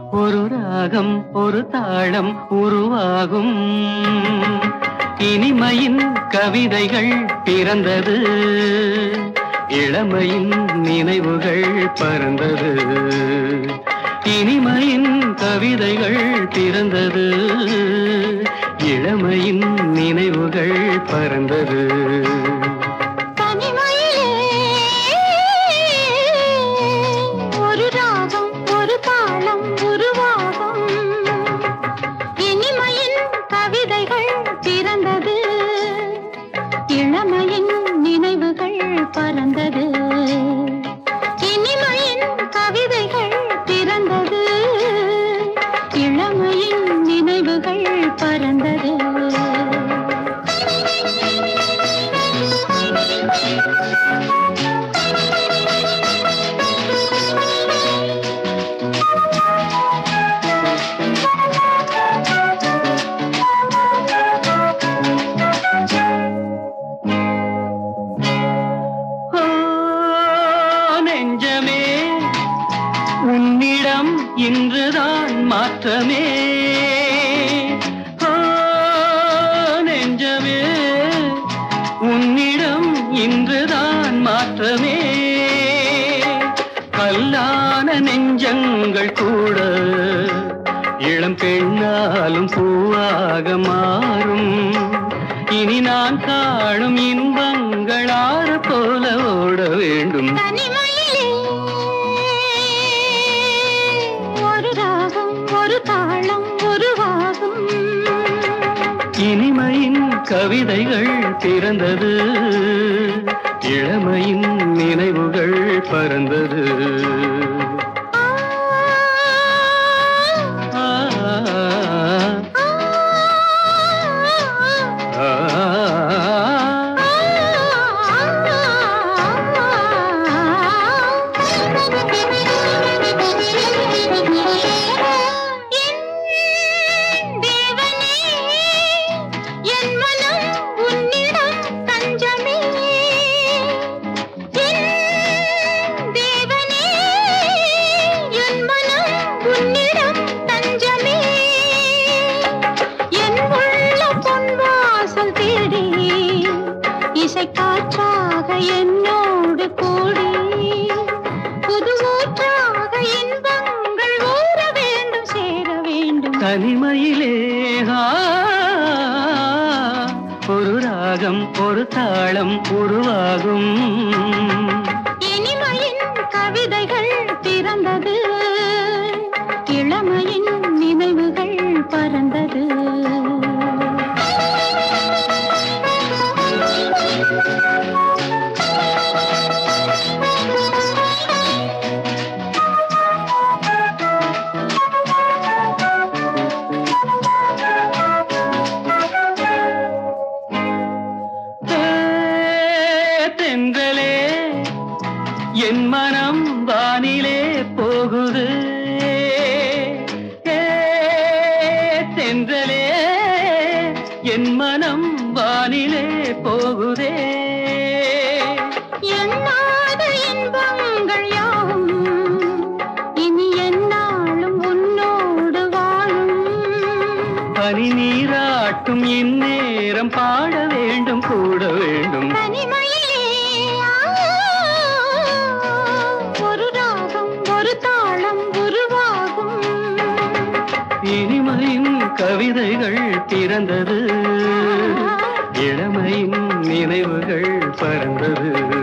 ஒரு ராகம் ஒரு தாளம் உருவாகும் இனிமையின் கவிதைகள் பிறந்தது இளமையின் நினைவுகள் பறந்தது இனிமையின் கவிதைகள் பிறந்தது இளமையின் நினைவுகள் பறந்தது தனிமையிலே ஒரு ராகம் ஒரு தாளம் உருவாகும் இனிமையின் கவிதைகள் பிறந்தது இளமையின் நினைவுகள் பறந்தது இனிமையின் கவிதைகள் பிறந்தது இளமையின் நினைவுகள் பறந்தது ஓ, நெஞ்சமே உன்னிடம் இன்றுதான் மாற்றமே ஓ, நெஞ்சமே உன்னிடம் இன்றுதான் மாற்றமே கல்லான நெஞ்சங்கள் கூட இளம் பெண்ணாலும் பூவாக மாறும் இனி நான் காணும் இன்பங்கள் ஆறு போல ஓட வேண்டும் தனிமையிலே ஒரு ராகம் ஒரு தாளம் உருவாகும் இனிமையின் கவிதைகள் பிறந்தது இளமையின் நினைவுகள் பறந்தது ஆ, ஆ, ஆ, ஆ, என் தேவனே, என் மனம் உன்னிடம் தஞ்சமே. என் தேவனே, என் மனம் உன்னிடம் தஞ்சமே. என் உள்ள பொன்வாசல் தேடி இசை காற்றாக என்னோடு கூடி புது ஊற்றாக இன்பங்கள் ஊற வேண்டும் சேர வேண்டும் தனிமையிலே ஆ, ஒரு ராகம் ஒரு தாளம் உருவாகும் இனிமையின் கவிதைகள் பிறந்தது இளமையின் நினைவுகள் பறந்தது ஏ, தென்றலே என் மனம் வானிலே போகுது ஏ, தென்றலே என் மனம் வானிலே போகுதே எண்ணாத இன்பங்கள் யாவும் இனி என்னாலும் உன்னோடு வாழும் பனி நீராட்டும் இந்நேரம் பாட வேண்டும் கூட வேண்டும் தனிமையிலே ஆ, ஒரு ராகம் ஒரு தாளம் உருவாகும் இனிமையின் கவிதைகள் பிறந்தது இளமையின் நினைவுகள் பறந்தது